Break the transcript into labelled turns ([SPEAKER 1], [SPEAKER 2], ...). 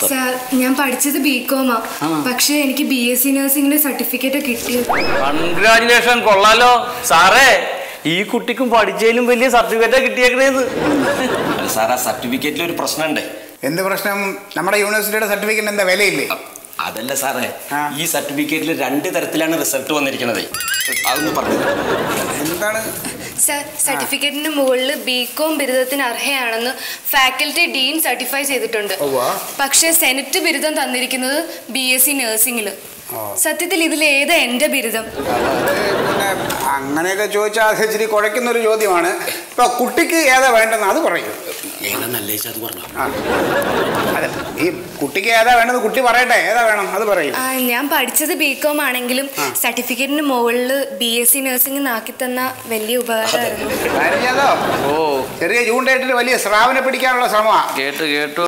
[SPEAKER 1] മൊത്തം
[SPEAKER 2] സാർ ഞാൻ പഠിച്ചത് ബികോമാ പക്ഷേ എനിക്ക് ബി എസ് സി നഴ്സിംഗിന്റെ സർട്ടിഫിക്കറ്റ് കിട്ടിയത്
[SPEAKER 1] കൺഗ്രാചുലേഷൻ കൊള്ളാലോ സാറേ ഈ കുട്ടിക്കും പഠിച്ചതിലും വലിയ സർട്ടിഫിക്കറ്റാ കിട്ടിയേക്കണേന്ന്
[SPEAKER 3] അല്ല സാർ ആ സർട്ടിഫിക്കറ്റിൽ ഒരു പ്രശ്നമുണ്ട്
[SPEAKER 4] എന്ത് പ്രശ്നം നമ്മുടെ യൂണിവേഴ്സിറ്റിയുടെ സർട്ടിഫിക്കറ്റ് എന്താ വിലയില്ലേ
[SPEAKER 3] അതല്ല സാറേ
[SPEAKER 4] ആ.
[SPEAKER 3] ഈ സർട്ടിഫിക്കറ്റിൽ രണ്ട് തരത്തിലാണ് റിസൾട്ട് വന്നിരിക്കുന്നത് അതൊന്ന് പറഞ്ഞു
[SPEAKER 4] എന്താണ്
[SPEAKER 2] സാർ സർട്ടിഫിക്കറ്റിന് മുകളിൽ ബികോം ബിരുദത്തിന് അർഹയാണെന്ന് ഫാക്കൽറ്റി ഡീൻ സർട്ടിഫൈ ചെയ്തിട്ടുണ്ട്
[SPEAKER 4] ഉവ്വ.
[SPEAKER 2] പക്ഷേ സെനറ്റ് ബിരുദം തന്നിരിക്കുന്നത് ബി എസ് സി നഴ്സിംഗിൽ സത്യത്തിൽ ഇതിൽ ഏതാ എന്റെ ബിരുദം
[SPEAKER 4] അത് പിന്നെ അങ്ങനെയൊക്കെ ചോദിച്ചാൽ അത് ഇച്ചിരി കുഴയ്ക്കുന്ന ഒരു ചോദ്യമാണ് ഇപ്പൊ കുട്ടിക്ക് ഏതാ വേണ്ടെന്ന് അത് പറയൂ
[SPEAKER 3] ഏതാ നല്ല അത് പറഞ്ഞു
[SPEAKER 4] ആ അതെ ഈ കുട്ടിക്ക് ഏതാ വേണ്ടത് കുട്ടി പറയട്ടെ ഏതാ വേണം അത് പറയൂ
[SPEAKER 2] ആ, ഞാൻ പഠിച്ചത് ബികോം ആണെങ്കിലും സർട്ടിഫിക്കറ്റിന് മുകളിൽ ബി എസ് സി നഴ്സിംഗ് ആക്കി തന്ന വലിയ ഉപകാരമായിരുന്നു
[SPEAKER 4] കാര്യം ചെയ്തോ
[SPEAKER 1] ഓ
[SPEAKER 4] ചെറിയ ജൂൺ ഡേറ്റിൽ വലിയ സ്രാവിനെ പിടിക്കാനുള്ള ശ്രമമാണ്
[SPEAKER 1] കേട്ടു കേട്ടു